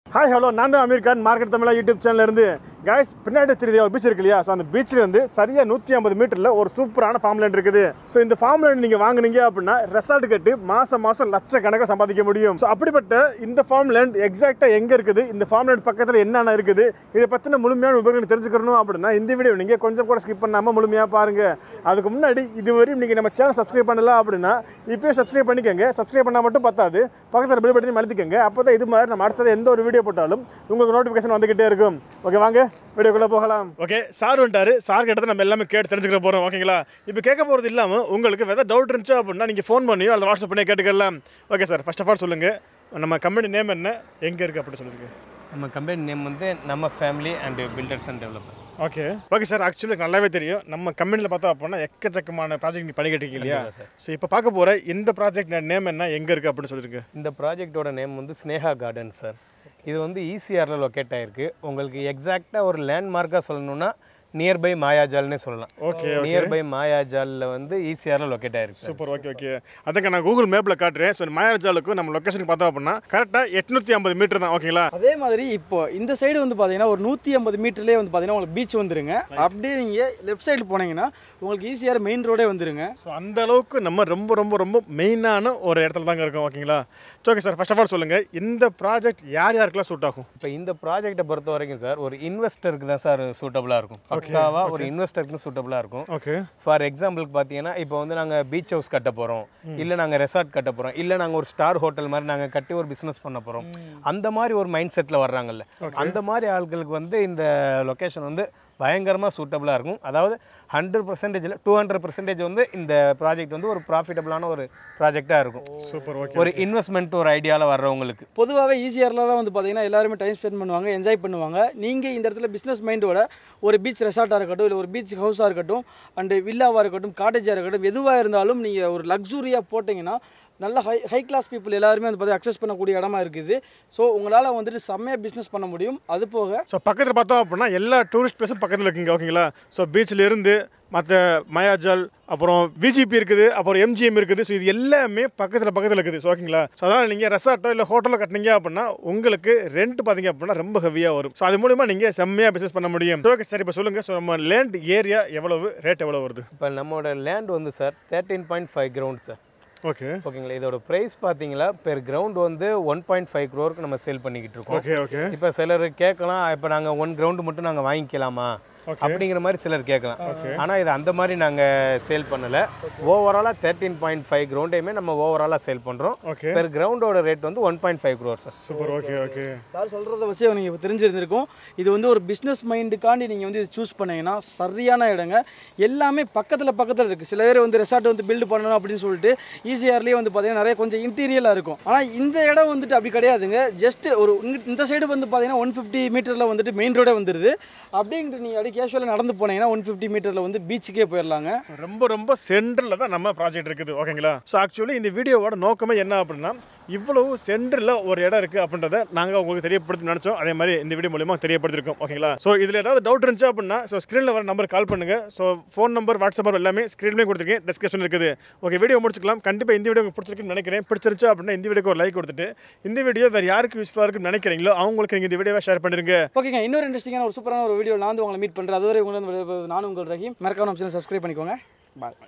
hi hello நான் தான் Aamir Khan market தமிழா யூடியூப் சேனல்ல இருந்து காய்ஸ் பின்னாடி தெரியுது ஒரு பீச் இருக்கு இல்லையா ஸோ அந்த பீச்சில் வந்து சரியாக நூற்றி ஐம்பது மீட்டரில் ஒரு சூப்பரான ஃபார்ம் லேண்ட் இருக்குது ஸோ இந்த ஃபார்ம் லேண்ட் நீங்கள் வாங்குனீங்க அப்படின்னா ரெசார்ட் கட்டி மாதம் மாதம் லட்சக்கணக்காக சம்பாதிக்க முடியும் ஸோ அப்படிப்பட்ட இந்த ஃபார்ம் லேண்ட் எக்ஸாக்டாக எங்கே இருக்குது இந்த ஃபார்ம் லேண்ட் பக்கத்தில் என்னென்ன இருக்குது இதை பற்றின முழுமையான விவரங்கள் தெரிஞ்சுக்கணும் அப்படின்னா இந்த வீடியோ நீங்கள் கொஞ்சம் கூட ஸ்கிப் பண்ணாமல் முழுமையாக பாருங்கள் அதுக்கு முன்னாடி இதுவரையும் நீங்கள் நம்ம சேனல் சப்ஸ்கிரைப் பண்ணல அப்படின்னா இப்போயே சப்ஸ்கிரைப் பண்ணிக்கோங்க சப்ஸ்கிரைப் பண்ணால் மட்டும் பத்தாது பக்கத்தில் பில் பட்டனையும் அழுத்திக்கோங்க அப்போ தான் இது மாதிரி நம்ம அடுத்தது எந்த ஒரு வீடியோ போட்டாலும் உங்களுக்கு நோட்டிஃபிகேஷன் வந்துகிட்டே இருக்கும் ஓகே வாங்க வீடியோக்குள்ளே போகலாம் ஓகே சார் வந்துட்டாரு சார் கிட்ட நம்ம எல்லாமே கேட்டு தெரிஞ்சுக்க போகிறோம் ஓகேங்களா இப்போ கேட்க போகிறது இல்லாமல் உங்களுக்கு எதாவது டவுட் இருந்துச்சு அப்படின்னா நீங்கள் ஃபோன் பண்ணியோ அல்லது வாட்ஸ்அப் பண்ணியோ கேட்டுக்கலாம் okay sir first of all சொல்லுங்கள் நம்ம கம்பெனி நேம் என்ன எங்கே இருக்குது அப்படி சொல்லுங்கள் நம்ம கம்பெனி நேம் வந்து நம்ம family and builders and developers okay okay sir actually நல்லாவே தெரியும் நம்ம கம்பெனியில் பார்த்தோம் அப்படின்னா எக்கச்சக்கமான ப்ராஜெக்ட் நீ பண்ணிக்கிட்டு இருக்கீங்க இல்லையா ஸோ இப்போ பார்க்க போகிற இந்த ப்ராஜெக்ட் நேம் என்ன எங்கே இருக்குது அப்படின்னு சொல்லியிருக்கு இந்த ப்ராஜெக்டோட நேம் வந்து ஸ்னேகா கார்டன் சார் இது வந்து ஈசிஆரில் லொக்கேட் ஆயிருக்கு உங்களுக்கு எக்ஸாக்டாக ஒரு லேண்ட்மார்க்காக சொல்லணும்னா நியர்பை மாயாஜால்னே சொல்லலாம் ஓகே நியர்பை மாயாஜாலில் வந்து ஈசிஆரில் லொக்கேட் ஆயிருக்கு சார் சூப்பர் ஓகே ஓகே அதுக்கு நான் கூகுள் மேப்பில் காட்டுறேன் ஸோ மாயாஜாலுக்கும் நம்ம லொக்கேஷனுக்கு பார்த்தோம் அப்படின்னா கரெக்டாக எட்நூற்றி ஐம்பது மீட்டர் தான் ஓகேங்களா அதே மாதிரி இப்போ இந்த சைடு வந்து பார்த்தீங்கன்னா ஒரு நூற்றி ஐம்பது மீட்டர்லேயே வந்து பார்த்தீங்கன்னா உங்களுக்கு பீச் வந்துருங்க அப்படியே நீங்கள் லெஃப்ட் சைடு போனீங்கன்னா உங்களுக்கு ஈஸியாக மெயின் ரோடே வந்துருங்க ஸோ அந்த அளவுக்கு நம்ம ரொம்ப ரொம்ப ரொம்ப மெயினான ஒரு இடத்துல தாங்க இருக்கோம் ஓகேங்களா okay sir first of all சொல்லுங்கள் இந்த ப்ராஜெக்ட் யார் யாருக்கெல்லாம் சூட் ஆகும் இப்போ இந்த ப்ராஜெக்ட்டை பொறுத்த வரைக்கும் சார் ஒரு இன்வெஸ்டருக்கு தான் சார் சூட்டபுளாக இருக்கும் பக்காவாக ஒரு இன்வெஸ்டருக்கு சூட்டபுளாக இருக்கும் ஓகே ஃபார் எக்ஸாம்பிளுக்கு பார்த்தீங்கன்னா இப்போ வந்து நாங்கள் பீச் ஹவுஸ் கட்ட போகிறோம் இல்லை நாங்கள் ரெசார்ட் கட்ட போகிறோம் இல்லை நாங்கள் ஒரு ஸ்டார் ஹோட்டல் மாதிரி நாங்கள் கட்டி ஒரு பிஸ்னஸ் பண்ண போகிறோம் அந்த மாதிரி ஒரு மைண்ட் செட்டில் வர்றாங்கல்ல அந்த மாதிரி ஆட்களுக்கு வந்து இந்த லொக்கேஷன் வந்து பயங்கரமாக சூட்டபுளாக இருக்கும் அதாவது ஹண்ட்ரட் பர்சன்டேஜில் டூ ஹண்ட்ரட் பர்சன்டேஜ் வந்து இந்த ப்ராஜெக்ட் வந்து ஒரு ப்ராஃபிட்டபுளான ஒரு ப்ராஜெக்டாக இருக்கும் சூப்பர் ஓகே ஒரு இன்வெஸ்ட்மெண்ட் ஒரு ஐடியாவில் வர்றவங்களுக்கு பொதுவாகவே ஈஸியாரில் தான் வந்து பார்த்தீங்கன்னா எல்லாருமே டைம் ஸ்பெண்ட் பண்ணுவாங்க என்ஜாய் பண்ணுவாங்க நீங்கள் இந்த இடத்துல பிஸ்னஸ் மைண்டோட ஒரு பீச் ரெசார்ட்டாக இருக்கட்டும் இல்லை ஒரு பீச் ஹவுஸாக இருக்கட்டும் அண்டு வில்லாவாக இருக்கட்டும் காட்டேஜாக இருக்கட்டும் எதுவாக இருந்தாலும் நீங்கள் ஒரு லக்ஸுரியாக போட்டிங்கன்னா நல்ல ஹை ஹை கிளாஸ் பீப்புள் எல்லாருமே வந்து பார்த்தீங்கன்னா அக்சஸ் பண்ணக்கூடிய இடமா இருக்குது ஸோ உங்களால் வந்துட்டு செம்மையாக பிஸ்னஸ் பண்ண முடியும் அது போக ஸோ பக்கத்தில் பார்த்தோம் அப்படின்னா எல்லா டூரிஸ்ட் பிளேஸும் பக்கத்தில் இருக்குங்க ஓகேங்களா ஸோ பீச்சில் இருந்து மற்ற மயாஜால் அப்புறம் பிஜிபி இருக்குது அப்புறம் எம்ஜிஎம் இருக்குது ஸோ இது எல்லாமே பக்கத்தில் பக்கத்தில் இருக்குது ஸோ ஓகேங்களா ஸோ அதனால் நீங்கள் ரெசார்ட்டோ இல்லை ஹோட்டலோ கட்டினீங்க அப்படின்னா உங்களுக்கு ரெண்ட் பார்த்தீங்க அப்படின்னா ரொம்ப ஹெவியாக வரும் ஸோ அது மூலிமா நீங்கள் செம்மையாக பிஸ்னஸ் பண்ண முடியும் ஓகே சரி இப்போ சொல்லுங்கள் ஸோ நம்ம லேண்ட் ஏரியா எவ்வளவு ரேட் எவ்வளோ வருது இப்போ நம்மளோட லேண்ட் வந்து sir thirteen point five ground sir okay ஓகேங்களா இதோட ப்ரைஸ் பார்த்தீங்களா பெர் கிரவுண்ட் வந்து ஒன் பாயிண்ட் ஃபைவ் க்ரோருக்கு நம்ம சேல் பண்ணிக்கிட்டு இருக்கோம் ஓகே ஓகே இப்போ சிலர் கேட்கலாம் இப்போ நாங்கள் ஒன் கிரவுண்டு மட்டும் நாங்கள் வாங்கிக்கலாமா அப்படிங்கிற மாதிரி சிலர் கேட்கலாம் ஆனால் இது அந்த மாதிரி நாங்கள் சேல் பண்ணலை ஓவராலாக தேர்ட்டீன் பாயிண்ட் ஃபைவ் கிரவுண்டையுமே நம்ம ஓவராலாக சேல் பண்ணுறோம் ஓகே பெர் கிரவுண்டோட ரேட் வந்து one point five crore sir super okay okay sir சொல்கிறத வச்சு நீங்கள் இப்போ தெரிஞ்சிருந்திருக்கும் இது வந்து ஒரு பிஸ்னஸ் மைண்டுக்காண்டி நீங்கள் வந்து இது சூஸ் பண்ணீங்கன்னா சரியான இடங்க எல்லாமே பக்கத்தில் பக்கத்தில் இருக்குது சில பேர் வந்து ரெசார்ட் வந்து பில்டு பண்ணணும் அப்படின்னு சொல்லிட்டு ஈஸியார்லேயே வந்து பார்த்தீங்கன்னா நிறைய கொஞ்சம் இன்டீரியலாக இருக்கும் ஆனால் இந்த இடம் வந்துட்டு அப்படி கிடையாதுங்க ஜஸ்ட் ஒரு இங்க- இந்த சைடு வந்து பார்த்தீங்கன்னா ஒன் ஃபிஃப்டி மீட்டரில் வந்துட்டு மெயின் ரோடே வந்துடுது அப்படின்ட்டு நீங்கள் அப்படியே கேஷுவலாக நடந்து போனீங்கன்னா ஒன் ஃபிஃப்டி மீட்டரில் வந்து பீச்சுக்கே போயிடலாங்க ரொம்ப ரொம்ப சென்டரில் தான் நம்ம ப்ராஜெக்ட் இருக்குது ஓகேங்களா ஸோ ஆக்சுவலி இந்த வீடியோவோட நோக்கமே என்ன அப்படின்னா இவ்வளவு சென்டரில் ஒரு இடம் இருக்குது அப்படின்றத நாங்கள் உங்களுக்கு தெரியப்படுத்தி நினச்சோம் அதே மாதிரி இந்த வீடியோ மூலியமா தெரியப்படுத்திருக்கோம் ஓகேங்களா ஸோ இதில் ஏதாவது டவுட் இருந்துச்சு அப்படின்னா ஸோ ஸ்க்ரீனில் வர நம்பர் கால் பண்ணுங்க so phone number WhatsApp number எல்லாமே ஸ்க்ரீன்லேயும் கொடுத்துருக்கேன் டிஸ்கிரிப்ஷன் இருக்குது ஓகே வீடியோ முடிச்சுக்கலாம் கண்டிப்பாக இந்த வீடியோ உங்களுக்கு பிடிச்சிருக்குன்னு நினைக்கிறேன் பிடிச்சிருச்சு அப்படின்னா இந்த வீடியோக்கு ஒரு லைக் கொடுத்துட்டு இந்த வீடியோ வேறு யாருக்கு யூஸ்ஃபுல்லாக இருக்குன்னு நினைக்கிறீங்களோ அவங்களுக்கு நீங்கள் இந்த வீடியோவை ஷேர் பண்ணிருங்க ஓகேங்க இன்னொரு இன்ட்ரெஸ்டிங்கான ஒரு சூப்பரான ஒரு வீடியோ நான் வந்து உங்களை மீட் பண்ணுறேன் அதுவரை உங்களை வந்து நானும் உங்கள் ரஹீம் மறக்காம நம்ம சேனல் சப்ஸ்கிரைப் பண்ணிக்கோங்க பாய்